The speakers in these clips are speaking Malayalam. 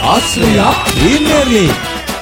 Ashraya premier league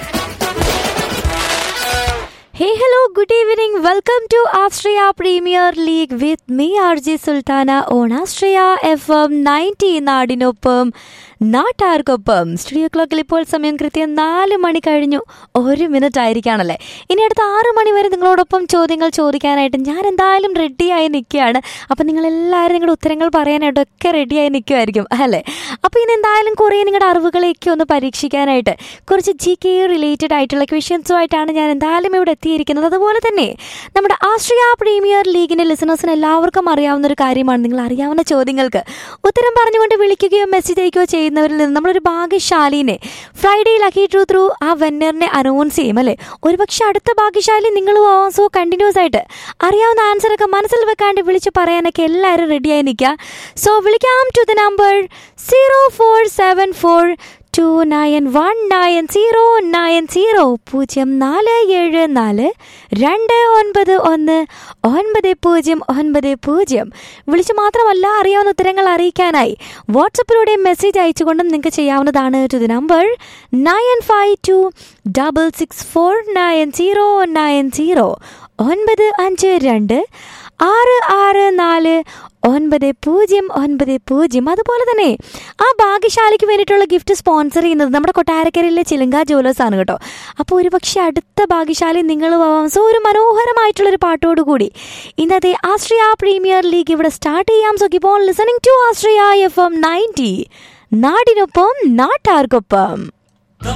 Hey, hello, good evening. Welcome to Australia Premier League with me, RJ Sultana, on Australia FM 90 നാടിനൊപ്പം നാട്ടാർക്കൊപ്പം സ്റ്റുഡിയോ ക്ലോക്കിൽ ഇപ്പോൾ സമയം കൃത്യം നാല് മണി കഴിഞ്ഞു ഒരു മിനിറ്റ് ആയിരിക്കാണല്ലേ ഇനി അടുത്ത ആറ് മണി വരെ നിങ്ങളോടൊപ്പം ചോദ്യങ്ങൾ ചോദിക്കാനായിട്ട് ഞാൻ എന്തായാലും റെഡിയായി നിൽക്കുകയാണ് അപ്പം നിങ്ങൾ എല്ലാവരും നിങ്ങളുടെ ഉത്തരങ്ങൾ പറയാനായിട്ടൊക്കെ റെഡിയായി നിൽക്കുമായിരിക്കും അല്ലേ അപ്പോൾ ഇനി എന്തായാലും കുറേ നിങ്ങളുടെ അറിവുകളെയൊക്കെ ഒന്ന് പരീക്ഷിക്കാനായിട്ട് കുറച്ച് ജി കെ റിലേറ്റഡ് ആയിട്ടുള്ള ക്വസ്റ്റ്യൻസുമായിട്ടാണ് ഞാൻ എന്തായാലും ഇവിടെ എത്തിയിരിക്കുന്നത് അതുപോലെ തന്നെ നമ്മുടെ ആസ്ട്രിയ പ്രീമിയർ ലീഗിന്റെ ലിസണേഴ്സിന് എല്ലാവർക്കും അറിയാവുന്ന ഒരു കാര്യമാണ് നിങ്ങൾ അറിയാവുന്ന ചോദ്യങ്ങൾക്ക് ഉത്തരം പറഞ്ഞുകൊണ്ട് വിളിക്കുകയോ മെസ്സേജ് അയക്കുകയോ ചെയ്യുന്നവരിൽ നിന്ന് നമ്മളൊരു ഭാഗ്യശാലിനെ ഫ്രൈഡേ ലക്കി ട്രൂ ത്രൂ ആ വെന്നറിനെ അനൗൺസ് ചെയ്യും അല്ലേ ഒരുപക്ഷെ അടുത്ത ഭാഗ്യശാലി നിങ്ങളും ആവാം സോ കണ്ടിന്യൂസ് ആയിട്ട് അറിയാവുന്ന ആൻസർ ഒക്കെ മനസ്സിൽ വെക്കാണ്ട് വിളിച്ച് പറയാനൊക്കെ എല്ലാവരും റെഡിയായി നിൽക്കുക സോ വിളിക്കാം to the number zero four seven four two nine one nine zero nine zero പൂജ്യം നാല് ഏഴ് നാല് രണ്ട് ഒൻപത് ഒന്ന് ഒൻപത് പൂജ്യം ഒൻപത് പൂജ്യം വിളിച്ച് മാത്രമല്ല അറിയാവുന്ന ഉത്തരങ്ങൾ അറിയിക്കാനായി വാട്സപ്പിലൂടെ മെസ്സേജ് അയച്ചുകൊണ്ടും നിങ്ങൾക്ക് ചെയ്യാവുന്നതാണ് to the number nine five two double six four nine zero nine zero ഒൻപത് അഞ്ച് രണ്ട് ആറ് ആറ് നാല് ഒൻപത് പൂജ്യം ഒൻപത് പൂജ്യം അതുപോലെ തന്നെ ആ ഭാഗ്യശാലിക്ക് വേണ്ടിയിട്ടുള്ള ഗിഫ്റ്റ് സ്പോൺസർ ചെയ്യുന്നത് നമ്മുടെ കൊട്ടാരക്കരയിലെ ചിലങ്ക ജുവലേഴ്സ് ആണ് കേട്ടോ അപ്പോൾ ഒരുപക്ഷെ അടുത്ത ഭാഗ്യശാലി നിങ്ങൾ ആവാം സോ ഒരു മനോഹരമായിട്ടുള്ളൊരു പാട്ടോടുകൂടി ഇന്നത്തെ ആസ്ട്രിയ പ്രീമിയർ ലീഗ് ഇവിടെ സ്റ്റാർട്ട് ചെയ്യാം സോ ഇപ്പോൾ listening to Astria F M ninety നാടിനൊപ്പം നാട്ടാർക്കൊപ്പം